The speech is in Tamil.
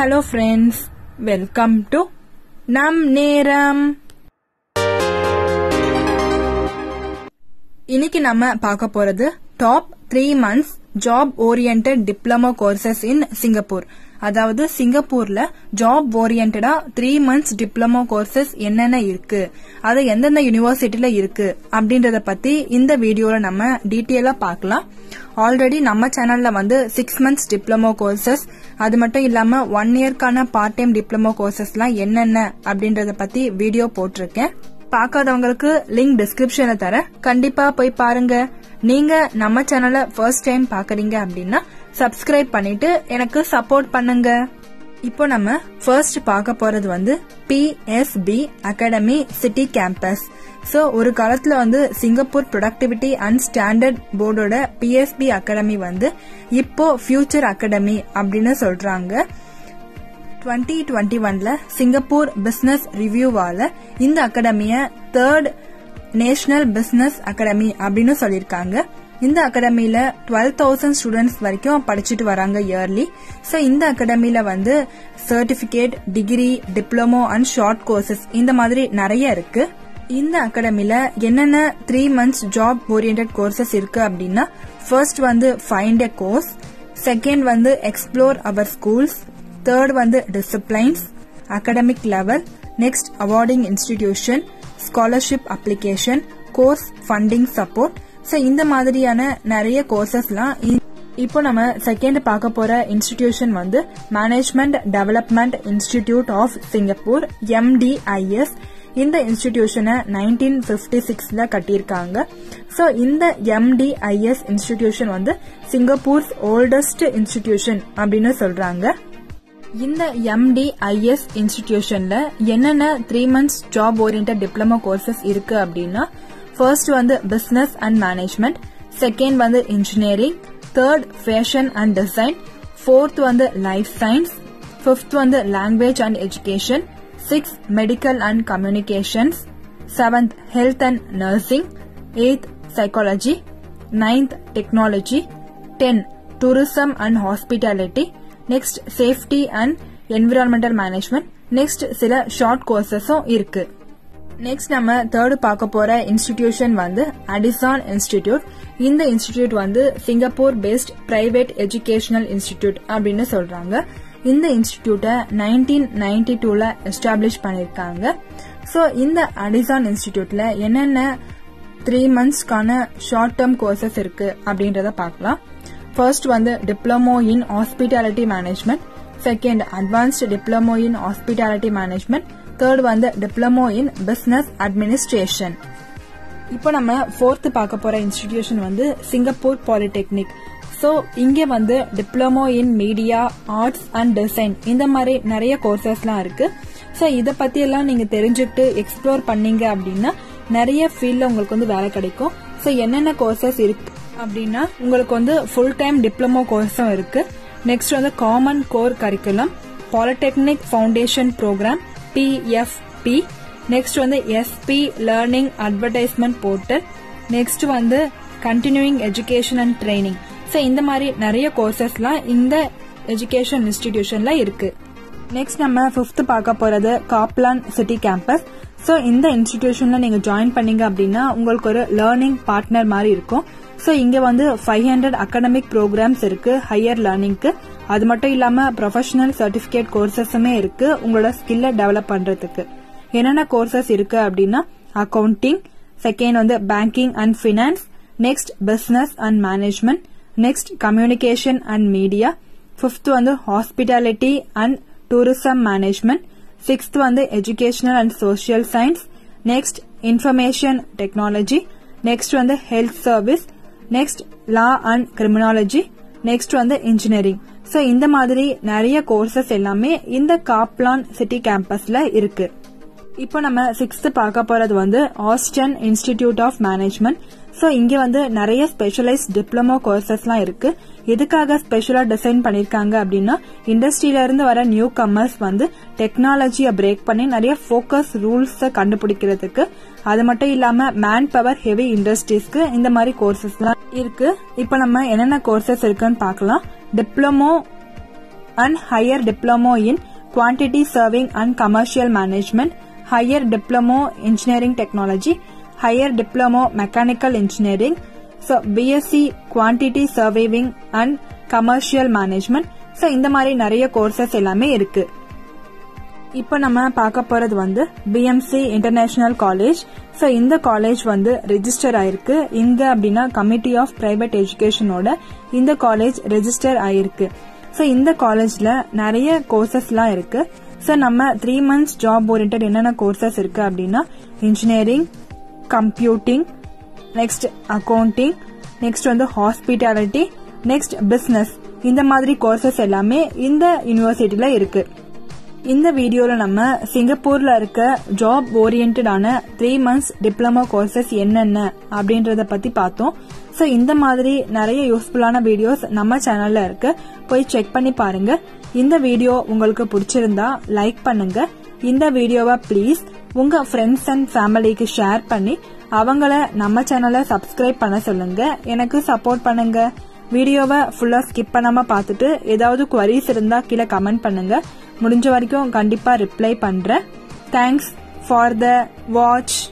ஹலோ ஃப்ரெண்ட்ஸ் வெல்கம் டு நம் நேரம் இன்னைக்கு நம்ம பார்க்க போறது top three months job oriented diploma courses in Singapore அதாவது சிங்கப்பூர்ல ஜாப் ஓரியன்டா த்ரீ மந்த்ஸ் டிப்ளமோ கோர்சஸ் என்னென்ன இருக்கு அது எந்தெந்த யூனிவர்சிட்டியில இருக்கு அப்படின்றத பத்தி இந்த வீடியோல நம்ம டீட்டெயிலா பார்க்கலாம் ஆல்ரெடி நம்ம சேனல்ல வந்து சிக்ஸ் மந்த்ஸ் டிப்ளமோ கோர்சஸ் அது மட்டும் இல்லாம ஒன் இயர்க்கான பார்ட் டைம் டிப்ளமோ கோர்சஸ்லாம் என்னென்ன அப்படின்றத பத்தி வீடியோ போட்டிருக்கேன் பார்க்காதவங்களுக்கு லிங்க் டிஸ்கிரிப்ஷன்ல தர கண்டிப்பா போய் பாருங்க நீங்க நம்ம சேனலை ஃபர்ஸ்ட் டைம் பாக்குறீங்க அப்படின்னா சப்ஸ்கிரைப் பண்ணிட்டு எனக்கு சப்போர்ட் பண்ணுங்க இப்போ நம்ம ஃபர்ஸ்ட் பார்க்க போறது வந்து PSB academy city campus so ஒரு காலத்துல வந்து சிங்கப்பூர் ப்ரொடக்டிவிட்டி அண்ட் ஸ்டாண்டர்ட் போர்டோட பிஎஸ்பி அகாடமி வந்து இப்போ ஃபியூச்சர் அகாடமி அப்படின்னு சொல்றாங்க டுவெண்ட்டி டுவெண்ட்டி ஒன்ல சிங்கப்பூர் பிசினஸ் ரிவ்யூவால இந்த அகாடமிய தேர்ட் நேஷனல் பிசினஸ் அகாடமி அப்படின்னு சொல்லியிருக்காங்க இந்த அகாடமியில டுவெல் தௌசண்ட் ஸ்டூடெண்ட்ஸ் வரைக்கும் படிச்சுட்டு வராங்க இயர்லி ஸோ இந்த அகாடமியில வந்து certificate degree diploma and short courses இந்த மாதிரி நிறைய இருக்கு இந்த அகாடமில என்னென்ன three months job oriented courses இருக்கு அப்படின்னா ஃபர்ஸ்ட் வந்து ஃபைண்ட் எ கோர்ஸ் செகண்ட் வந்து எக்ஸ்ப்ளோர் அவர் ஸ்கூல்ஸ் தேர்ட் வந்து disciplines academic level next awarding institution scholarship application course funding support so இந்த மாதிரியான நிறைய கோர்சஸ்லாம் இப்போ நம்ம செகண்ட் பார்க்க போற இன்ஸ்டிடியூஷன் வந்து management development institute of Singapore MDIS இந்த இன்ஸ்டிடியூஷனை நைன்டீன் பிப்டி சிக்ஸ்ல கட்டியிருக்காங்க ஸோ இந்த எம்டிஐஎஸ் இன்ஸ்டிடியூஷன் வந்து சிங்கப்பூர்ஸ் ஓல்டஸ்ட் இன்ஸ்டிடியூஷன் அப்படின்னு சொல்றாங்க இந்த எம்டிஐஎஸ் இன்ஸ்டிடியூஷன்ல என்னென்ன three months job oriented diploma courses இருக்கு அப்படின்னா ஃபர்ஸ்ட் வந்து பிசினஸ் அண்ட் மேனேஜ்மெண்ட் செகண்ட் வந்து engineering third fashion and design fourth வந்து லைஃப் சயின்ஸ் ஃபிஃப்த் வந்து language and education six medical and communications seventh health and nursing eighth psychology ninth technology ten tourism and hospitality next safety and environmental management next சில ஷார்ட் கோர்சஸும் இருக்கு நெக்ஸ்ட் நம்ம தேர்டு பார்க்க போற இன்ஸ்டிடியூஷன் வந்து அடிசான் இன்ஸ்டிடியூட் இந்த இன்ஸ்டிடியூட் வந்து Singapore based private educational institute அப்படின்னு சொல்றாங்க இந்த இன்ஸ்டிடியூட்டை நைன்டீன் நைன்டி டூல எஸ்டாப்ளிஷ் பண்ணிருக்காங்க ஸோ இந்த அடிசான் இன்ஸ்டிடியூட்ல என்னென்ன த்ரீ மந்த்ஸ்க்கான ஷார்ட் டேர்ம் கோர்சஸ் இருக்கு அப்படின்றத பார்க்கலாம் ஃபர்ஸ்ட் வந்து diploma in hospitality management second advanced diploma in hospitality management third வந்து டிப்ளமோ இன் பிசினஸ் அட்மினிஸ்ட்ரேஷன் இப்போ நம்ம ஃபோர்த்து பார்க்க போற இன்ஸ்டிடியூஷன் வந்து சிங்கப்பூர் பாலிடெக்னிக் ஸோ இங்கே வந்து diploma in media arts and design இந்த மாதிரி நிறைய கோர்சஸ்லாம் இருக்கு ஸோ இதை பத்தி எல்லாம் நீங்க தெரிஞ்சுக்கிட்டு எக்ஸ்ப்ளோர் பண்ணீங்க அப்படின்னா நிறைய ஃபீல்ட்ல உங்களுக்கு வந்து வேலை கிடைக்கும் ஸோ என்னென்ன கோர்சஸ் இருக்கு அப்படின்னா உங்களுக்கு வந்து ஃபுல் டைம் டிப்ளமோ கோர்ஸும் இருக்கு நெக்ஸ்ட் வந்து common core curriculum polytechnic foundation program PFP next வந்து SP learning advertisement portal next வந்து continuing education and training so இந்த மாதிரி நிறைய கோர்சஸ்லாம் இந்த எஜுகேஷன் இன்ஸ்டிடியூஷன்ல இருக்கு நெக்ஸ்ட் நம்ம ஃபிஃப்த் பார்க்க போறது காப்லான் சிட்டி கேம்பஸ் ஸோ இந்த இன்ஸ்டிடியூஷன்ல நீங்க ஜாயின் பண்ணீங்க அப்படின்னா உங்களுக்கு ஒரு லேர்னிங் பார்ட்னர் மாதிரி இருக்கும் ஸோ இங்க வந்து ஃபைவ் ஹண்ட்ரட் அகடமிக் ப்ரோக்ராம்ஸ் இருக்கு ஹையர் லேர்னிங்க்கு அது மட்டும் இல்லாம ப்ரொஃபஷனல் சர்டிபிகேட் கோர்சஸுமே இருக்கு உங்களோட ஸ்கில்ல டெவலப் பண்றதுக்கு என்னென்ன கோர்சஸ் இருக்கு அப்படின்னா அக்கவுண்டிங் செகண்ட் வந்து banking and finance next business and management next communication and media fifth வந்து hospitality and tourism management sixth வந்து educational and social science next information technology next வந்து health service next law and criminology next வந்து இன்ஜினியரிங் ஸோ இந்த மாதிரி நிறைய கோர்சஸ் எல்லாமே இந்த காப்லான் சிட்டி கேம்பஸ்ல இருக்கு இப்போ நம்ம சிக்ஸ்த் பார்க்க போறது வந்து Aston institute of management so இங்க வந்து நிறைய ஸ்பெஷலைஸ் டிப்ளமோ கோர்சஸ்லாம் இருக்கு எதுக்காக ஸ்பெஷலா டிசைன் பண்ணிருக்காங்க அப்படின்னா இண்டஸ்ட்ரியில இருந்து வர நியூ கம்மர்ஸ் வந்து டெக்னாலஜியை பிரேக் பண்ணி நிறைய ஃபோக்கஸ் ரூல்ஸ் கண்டுபிடிக்கிறதுக்கு அது மட்டும் இல்லாம மேன் பவர் ஹெவி இண்டஸ்ட்ரீஸ்க்கு இந்த மாதிரி கோர்சஸ்லாம் இருக்கு இப்போ நம்ம என்னென்ன கோர்சஸ் இருக்குன்னு பார்க்கலாம் diploma and higher diploma in quantity serving and commercial management, higher diploma engineering technology, higher diploma mechanical engineering, so BSc quantity surveying and commercial management, so இந்த மாதிரி நிறைய கோர்சஸ் எல்லாமே இருக்கு இப்போ நம்ம பார்க்க போறது வந்து பிஎம்சி இன்டர்நேஷனல் காலேஜ் ஸோ இந்த காலேஜ் வந்து ரெஜிஸ்டர் ஆயிருக்கு இங்க அப்படின்னா கமிட்டி ஆஃப் பிரைவேட் எஜுகேஷனோட இந்த காலேஜ் ரெஜிஸ்டர் ஆயிருக்கு ஸோ இந்த காலேஜ்ல நிறைய கோர்சஸ்லாம் இருக்கு ஸோ நம்ம த்ரீ மந்த்ஸ் ஜாப் ஓரியன்ட் என்னென்ன கோர்சஸ் இருக்கு அப்படின்னா engineering computing next accounting next வந்து ஹாஸ்பிட்டாலிட்டி நெக்ஸ்ட் பிசினஸ் இந்த மாதிரி கோர்சஸ் எல்லாமே இந்த யூனிவர்சிட்டியில இருக்கு இந்த வீடியோல நம்ம சிங்கப்பூர்ல இருக்க ஜாப் ஓரியன்டான த்ரீ மந்த்ஸ் டிப்ளமோ கோர்சஸ் என்னென்ன அப்படின்றத பத்தி பார்த்தோம் ஸோ இந்த மாதிரி நிறைய யூஸ்ஃபுல்லான வீடியோஸ் நம்ம சேனல்ல இருக்கு போய் செக் பண்ணி பாருங்க இந்த வீடியோ உங்களுக்கு பிடிச்சிருந்தா லைக் பண்ணுங்க இந்த வீடியோவை ப்ளீஸ் உங்க ஃப்ரெண்ட்ஸ் அண்ட் ஃபேமிலிக்கு ஷேர் பண்ணி அவங்கள நம்ம சேனலை சப்ஸ்கிரைப் பண்ண சொல்லுங்க எனக்கு சப்போர்ட் பண்ணுங்க வீடியோவை ஃபுல்லா ஸ்கிப் பண்ணாம பார்த்துட்டு ஏதாவது குவரிஸ் இருந்தா கீழே கமெண்ட் பண்ணுங்க முடிஞ்ச வரைக்கும் கண்டிப்பா ரிப்ளை பண்றேன் தேங்க்ஸ் ஃபார் த வாட்ச்